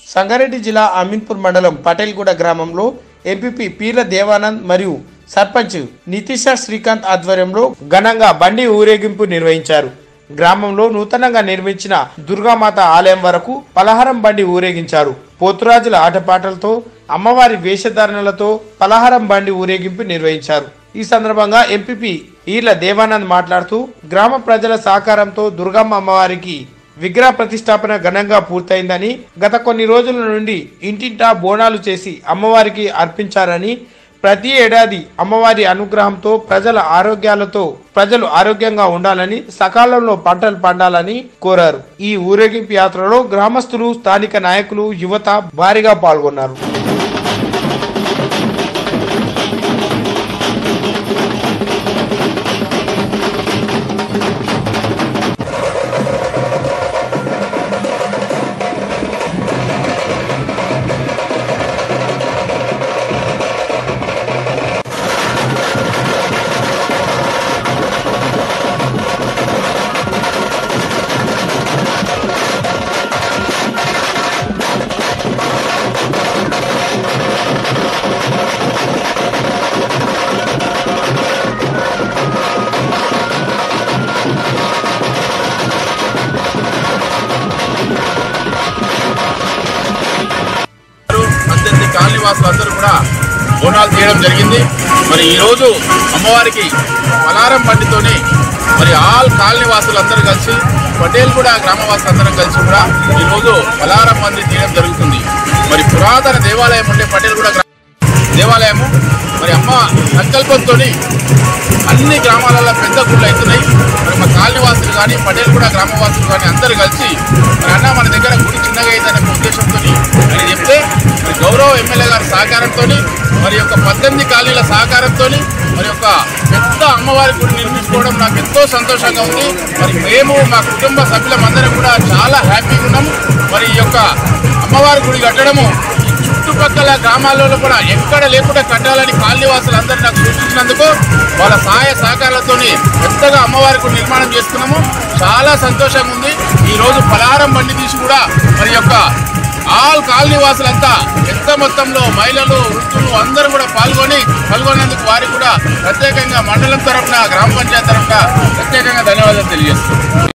సంగారెడ్డి జిల్లా అమీన్పూర్ మండలం పటేల్గూడ గ్రామంలో ఎంపీపీ పీర్ల దేవానంద్ మరియు సర్పంచ్ నితీష శ్రీకాంత్ ఆధ్వర్యంలో ఘనంగా బండి ఊరేగింపు నిర్వహించారు గ్రామంలో నూతనంగా నిర్మించిన దుర్గామాత ఆలయం వరకు పలహారం బండి ఊరేగించారు పోతురాజుల ఆటపాటలతో అమ్మవారి వేషధారణలతో పలహారం బండి ఊరేగింపు నిర్వహించారు ఈ సందర్భంగా ఎంపీపీ ఈర్ల దేవానంద్ మాట్లాడుతూ గ్రామ ప్రజల సహకారంతో దుర్గమ్మ అమ్మవారికి విగ్రహ ప్రతిష్టాపన ఘనంగా పూర్తయిందని గత కొన్ని రోజుల నుండి ఇంటింటా బోనాలు చేసి అమ్మవారికి అర్పించారని ప్రతి ఏడాది అమ్మవారి అనుగ్రహంతో ప్రజల ఆరోగ్యాలతో ప్రజలు ఆరోగ్యంగా ఉండాలని సకాలంలో పంటలు పండాలని కోరారు ఈ ఊరేగింపు యాత్రలో గ్రామస్తులు స్థానిక నాయకులు యువత భారీగా పాల్గొన్నారు అందరినీ కాలనీ వాసులు అందరూ కూడా బోనాలు చేయడం జరిగింది మరి ఈరోజు అమ్మవారికి పలారం బండితోనే మరి ఆల్ కాలనీ వాసులు అందరూ కలిసి పటేల్ కూడా గ్రామవాసులు అందరం కలిసి కూడా ఈరోజు పలారం బండి చేయడం జరుగుతుంది మరి పురాతన దేవాలయం ఉండే పటేల్ కూడా గ్రా- దేవాలయము మరి అమ్మ సంకల్పంతో అన్ని గ్రామాలలో పెద్ద గుళ్ళు అవుతున్నాయి మరి మా కాలనీ వాసులు కానీ పటేల్ కూడా గ్రామవాసులు కానీ అందరూ కలిసి మరి అన్న మన దగ్గర గుడి చిన్నగా అయిందనే ఉద్దేశంతో ఆయన చెప్తే మరి గౌరవ ఎమ్మెల్యే గారి సహకారంతో మరి యొక్క పద్దెనిమిది కాలనీల సహకారంతో మరి యొక్క పెద్ద అమ్మవారి గుడి నిర్మించుకోవడం నాకు ఎంతో సంతోషంగా ఉంది మరి మేము మా కుటుంబ సభ్యులమందరం కూడా చాలా హ్యాపీగా ఉన్నాము మరి ఈ యొక్క అమ్మవారి గుడి కట్టడము ఈ చుట్టుపక్కల గ్రామాలలో కూడా ఎక్కడ లేకుండా కట్టాలని కాలనీవాసులు అందరూ నాకు సూచించినందుకు వాళ్ళ సహాయ సహకారాలతో పెద్దగా అమ్మవారి గుడి నిర్మాణం చేసుకున్నాము చాలా సంతోషంగా ఉంది ఈ రోజు పలహారం బండి తీసి కూడా మరి యొక్క ఆల్ కాలనీ వాసులంతా పెద్ద మొత్తంలో మహిళలు వృద్ధులు అందరూ కూడా పాల్గొని పాల్గొనేందుకు వారికి కూడా ప్రత్యేకంగా మండలం తరఫున గ్రామ పంచాయతీ తరఫున ప్రత్యేకంగా ధన్యవాదాలు తెలియజేస్తున్నాం